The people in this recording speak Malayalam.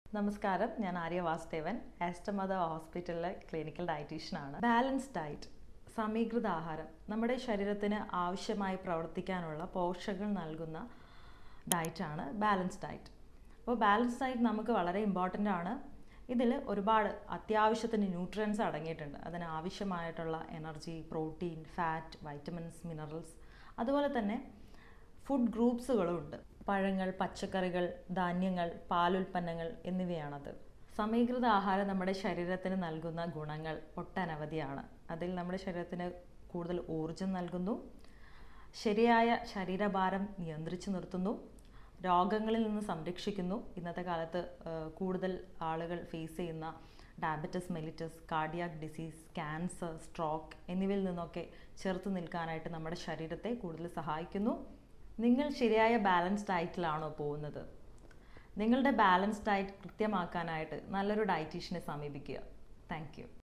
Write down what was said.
നമസ്കാരം ഞാൻ ആര്യ വാസുദേവൻ ആസ്റ്റമദ ഹോസ്പിറ്റലിലെ ക്ലിനിക്കൽ ഡയറ്റീഷ്യനാണ് ബാലൻസ് ഡയറ്റ് സമീകൃത ആഹാരം നമ്മുടെ ശരീരത്തിന് ആവശ്യമായി പ്രവർത്തിക്കാനുള്ള പോഷകങ്ങൾ നൽകുന്ന ഡയറ്റാണ് ബാലൻസ് ഡയറ്റ് അപ്പോൾ ബാലൻസ് ഡയറ്റ് നമുക്ക് വളരെ ഇമ്പോർട്ടൻ്റ് ആണ് ഇതിൽ ഒരുപാട് അത്യാവശ്യത്തിന് ന്യൂട്രിയൻസ് അടങ്ങിയിട്ടുണ്ട് അതിന് ആവശ്യമായിട്ടുള്ള energy protein fat vitamins minerals അതുപോലെ തന്നെ ഫുഡ് ഗ്രൂപ്പ്സുകളും ഉണ്ട് പഴങ്ങൾ പച്ചക്കറികൾ ധാന്യങ്ങൾ പാലുൽപ്പന്നങ്ങൾ എന്നിവയാണത് സമീകൃത ആഹാരം നമ്മുടെ ശരീരത്തിന് നൽകുന്ന ഗുണങ്ങൾ ഒട്ടനവധിയാണ് അതിൽ നമ്മുടെ ശരീരത്തിന് കൂടുതൽ ഊർജം നൽകുന്നു ശരിയായ ശരീരഭാരം നിയന്ത്രിച്ചു നിർത്തുന്നു രോഗങ്ങളിൽ നിന്ന് സംരക്ഷിക്കുന്നു ഇന്നത്തെ കാലത്ത് ആ, കൂടുതൽ ആളുകൾ ഫേസ് ചെയ്യുന്ന diabetes mellitus cardiac disease cancer stroke എന്നിവയിൽ നിന്നൊക്കെ ചെറുത്ത് നിൽക്കാനായിട്ട് നമ്മുടെ ശരീരത്തെ കൂടുതൽ സഹായിക്കുന്നു നിങ്ങൾ ശരിയായ ബാലൻസ് ഡയറ്റിലാണോ പോകുന്നത് നിങ്ങളുടെ ബാലൻസ് ഡയറ്റ് കൃത്യമാക്കാനായിട്ട് നല്ലൊരു ഡയറ്റീഷ്യനെ സമീപിക്കുക താങ്ക്